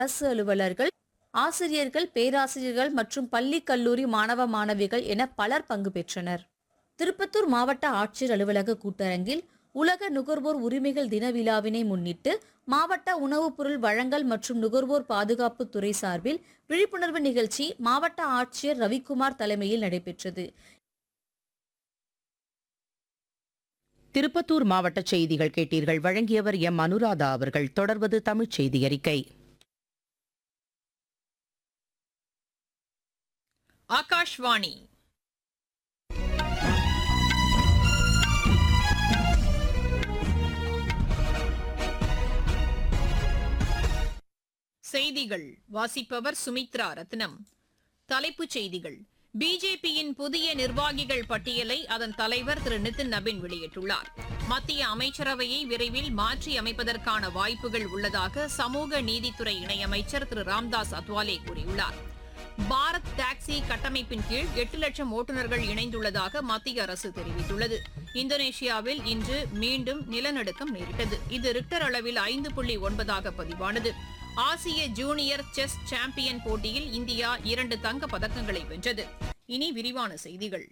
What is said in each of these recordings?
அரசு அலுவலர்கள் ஆசிரியர்கள் பேராசிரியர்கள் மற்றும் பள்ளி கல்லூரி மாணவ மாணவிகள் என பலர் பங்கு பெற்றனர் திருப்பத்தூர் மாவட்ட ஆட்சியர் அலுவலக கூட்டரங்கில் உலக நுகர்வோர் உரிமைகள் தின விழாவினை முன்னிட்டு மாவட்ட உணவுப் பொருள் வழங்கல் மற்றும் நுகர்வோர் பாதுகாப்பு துறை சார்பில் விழிப்புணர்வு நிகழ்ச்சி மாவட்ட ஆட்சியர் ரவிக்குமார் தலைமையில் நடைபெற்றது திருப்பத்தூர் மாவட்ட செய்திகள் கேட்டீர்கள் வழங்கியவர் எம் அனுராதா அவர்கள் தொடர்வது தமிழ்ச் செய்தி அறிக்கை ஆகாஷ்வாணி செய்திகள் வாசிப்பவர் சுமித்ரா ரத்னம் தலைப்புச் செய்திகள் பிஜேபியின் புதிய நிர்வாகிகள் பட்டியலை அதன் தலைவர் திரு நிதின் நபின் வெளியிட்டுள்ளார் மத்திய அமைச்சரவையை விரைவில் மாற்றி அமைப்பதற்கான வாய்ப்புகள் உள்ளதாக சமூக நீதித்துறை இணையமைச்சர் திரு ராம்தாஸ் அத்வாலே கூறியுள்ளார் பாரத் டாக்ஸி கட்டமைப்பின் கீழ் எட்டு லட்சம் ஓட்டுநர்கள் இணைந்துள்ளதாக மத்திய அரசு தெரிவித்துள்ளது இந்தோனேஷியாவில் இன்று மீண்டும் நிலநடுக்கம் நேரிட்டது இது ரிக்டர் அளவில் ஐந்து புள்ளி ஒன்பதாக பதிவானது ஆசிய ஜூனியர் செஸ் சாம்பியன் போட்டியில் இந்தியா இரண்டு தங்கப் பதக்கங்களை வென்றது இனி விரிவான செய்திகள்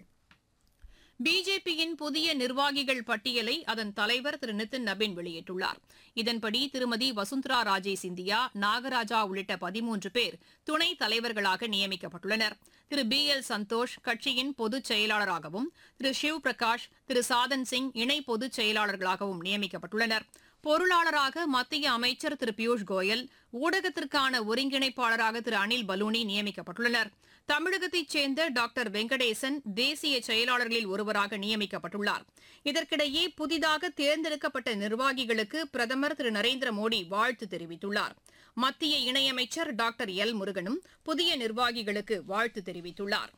பிஜேபியின் புதிய நிர்வாகிகள் பட்டியலை அதன் தலைவர் திரு நிதின் நபின் வெளியிட்டுள்ளார் இதன்படி திருமதி வசுந்தரா ராஜே சிந்தியா நாகராஜா உள்ளிட்ட பதிமூன்று பேர் துணைத் தலைவர்களாக நியமிக்கப்பட்டுள்ளனர் திரு பி எல் சந்தோஷ் கட்சியின் பொதுச் செயலாளராகவும் திரு ஷிவ் பிரகாஷ் திரு சாதன் சிங் இணை பொதுச் செயலாளர்களாகவும் நியமிக்கப்பட்டுள்ளனர் பொருளாளராக மத்திய அமைச்சர் திரு பியூஷ் கோயல் ஊடகத்திற்கான ஒருங்கிணைப்பாளராக திரு அனில் பலூனி நியமிக்கப்பட்டுள்ளனர் தமிழகத்தைச் சேர்ந்த டாக்டர் வெங்கடேசன் தேசிய செயலாளர்களில் ஒருவராக நியமிக்கப்பட்டுள்ளார் இதற்கிடையே புதிதாக தேர்ந்தெடுக்கப்பட்ட நிர்வாகிகளுக்கு பிரதமர் திரு நரேந்திர மோடி வாழ்த்து தெரிவித்துள்ளார் மத்திய இணையமைச்சர் டாக்டர் எல் முருகனும் புதிய நிர்வாகிகளுக்கு வாழ்த்து தெரிவித்துள்ளார்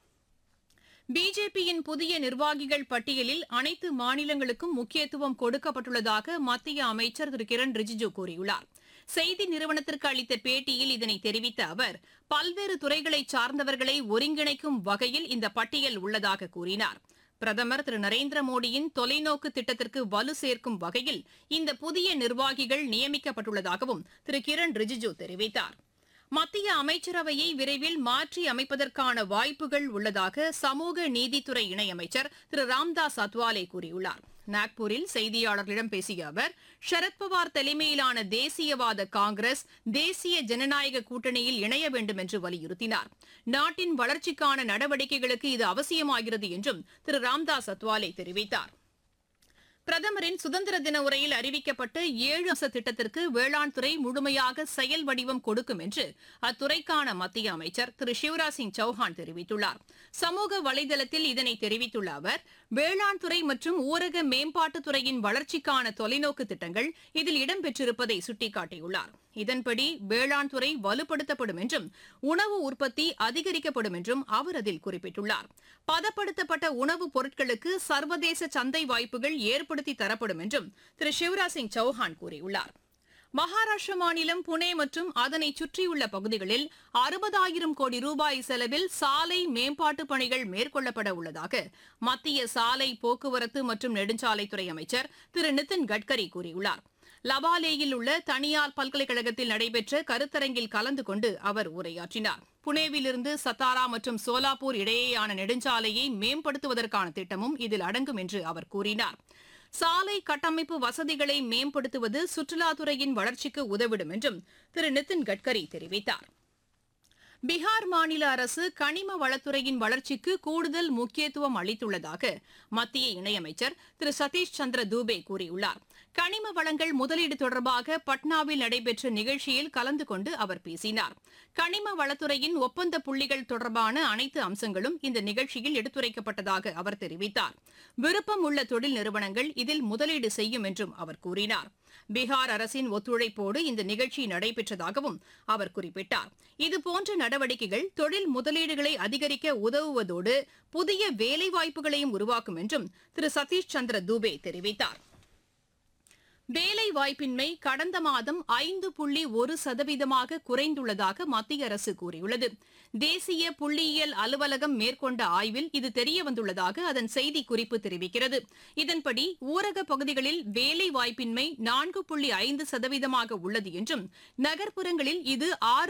பிஜேபியின் புதிய நிர்வாகிகள் பட்டியலில் அனைத்து மாநிலங்களுக்கும் முக்கியத்துவம் கொடுக்கப்பட்டுள்ளதாக மத்திய அமைச்சர் திரு கிரண் ரிஜிஜு கூறியுள்ளார் செய்தி நிறுவனத்திற்கு அளித்த பேட்டியில் இதனை தெரிவித்த அவர் பல்வேறு துறைகளை சார்ந்தவர்களை ஒருங்கிணைக்கும் வகையில் இந்த பட்டியல் உள்ளதாக கூறினார் பிரதமர் திரு நரேந்திர மோடியின் தொலைநோக்கு திட்டத்திற்கு வலு சேர்க்கும் வகையில் இந்த புதிய நிர்வாகிகள் நியமிக்கப்பட்டுள்ளதாகவும் திரு கிரண் ரிஜிஜு தெரிவித்தார் மத்திய அமைச்சரவையை விரைவில் மாற்றி அமைப்பதற்கான வாய்ப்புகள் உள்ளதாக சமூக நீதித்துறை இணையமைச்சர் திரு ராம்தாஸ் அத்வாலே கூறியுள்ளார் நாக்பூரில் செய்தியாளர்களிடம் பேசிய அவர் சரத்பவார் தலைமையிலான தேசியவாத காங்கிரஸ் தேசிய ஜனநாயக கூட்டணியில் இணைய வேண்டும் என்று வலியுறுத்தினார் நாட்டின் வளர்ச்சிக்கான நடவடிக்கைகளுக்கு இது அவசியமாகிறது என்றும் திரு ராம்தாஸ் அத்வாலே தெரிவித்தார் பிரதமரின் சுதந்திர தின உரையில் அறிவிக்கப்பட்ட ஏழு அம்ச திட்டத்திற்கு வேளாண் துறை முழுமையாக செயல் வடிவம் கொடுக்கும் என்று அத்துறைக்கான மத்திய அமைச்சர் திரு சிவராஜ் சிங் சௌஹான் தெரிவித்துள்ளார் சமூக வலைதளத்தில் இதனை தெரிவித்துள்ள அவர் வேளாண் துறை மற்றும் ஊரக மேம்பாட்டுத் துறையின் வளர்ச்சிக்கான தொலைநோக்கு திட்டங்கள் இதில் இடம்பெற்றிருப்பதை சுட்டிக்காட்டியுள்ளார் இதன்படி வேளாண் துறை வலுப்படுத்தப்படும் என்றும் உணவு உற்பத்தி அதிகரிக்கப்படும் என்றும் அவர் அதில் குறிப்பிட்டுள்ளார் பதப்படுத்தப்பட்ட உணவுப் பொருட்களுக்கு சர்வதேச சந்தை வாய்ப்புகள் ஏற்படுத்தி தரப்படும் என்றும் திரு சிவராஜ் சிங் சௌஹான் கூறியுள்ளார் மகாராஷ்டிர மாநிலம் புனே மற்றும் அதனை சுற்றியுள்ள பகுதிகளில் அறுபதாயிரம் கோடி ரூபாய் செலவில் சாலை மேம்பாட்டு பணிகள் மேற்கொள்ளப்பட உள்ளதாக மத்திய சாலை போக்குவரத்து மற்றும் நெடுஞ்சாலைத்துறை அமைச்சர் திரு நிதின் கட்கரி கூறியுள்ளார் லவாலேயில் உள்ள தனியார் பல்கலைக்கழகத்தில் நடைபெற்ற கருத்தரங்கில் கலந்து கொண்டு அவர் உரையாற்றினார் புனேவிலிருந்து சத்தாரா மற்றும் சோலாப்பூர் இடையேயான நெடுஞ்சாலையை மேம்படுத்துவதற்கான திட்டமும் இதில் அடங்கும் என்று அவர் கூறினார் சாலை கட்டமைப்பு வசதிகளை மேம்படுத்துவது சுற்றுலாத்துறையின் வளர்ச்சிக்கு உதவிடும் என்றும் திரு நிதின் கட்கரி தெரிவித்தார் பீகார் மாநில அரசு கனிம வளத்துறையின் வளர்ச்சிக்கு கூடுதல் முக்கியத்துவம் அளித்துள்ளதாக மத்திய இணையமைச்சர் திரு சதீஷ் சந்திர தூபே கூறியுள்ளார் கனிம வளங்கள் முதலீடு தொடர்பாக பட்னாவில் நடைபெற்ற நிகழ்ச்சியில் கலந்து கொண்டு அவர் பேசினார் கனிம வளத்துறையின் ஒப்பந்த புள்ளிகள் தொடர்பான அனைத்து அம்சங்களும் இந்த நிகழ்ச்சியில் எடுத்துரைக்கப்பட்டதாக அவர் தெரிவித்தார் விருப்பம் உள்ள தொழில் நிறுவனங்கள் இதில் முதலீடு செய்யும் என்றும் அவர் கூறினார் பீகார் அரசின் ஒத்துழைப்போடு இந்த நிகழ்ச்சி நடைபெற்றதாகவும் அவர் குறிப்பிட்டார் இதுபோன்ற நடவடிக்கைகள் தொழில் முதலீடுகளை அதிகரிக்க உதவுவதோடு புதிய வேலைவாய்ப்புகளையும் உருவாக்கும் என்றும் திரு சதீஷ் சந்திர தூபே தெரிவித்தார் வேலை வாய்ப்பின்மை கடந்த மாதம் ஐந்து புள்ளி ஒரு சதவீதமாக குறைந்துள்ளதாக மத்திய அரசு கூறியுள்ளது தேசிய புள்ளியியல் அலுவலகம் மேற்கொண்ட ஆய்வில் இது தெரியவந்துள்ளதாக அதன் செய்திக்குறிப்பு தெரிவிக்கிறது இதன்படி ஊரக பகுதிகளில் வேலை வாய்ப்பின்மை நான்கு புள்ளி ஐந்து சதவீதமாக உள்ளது என்றும் நகர்ப்புறங்களில் இது ஆறு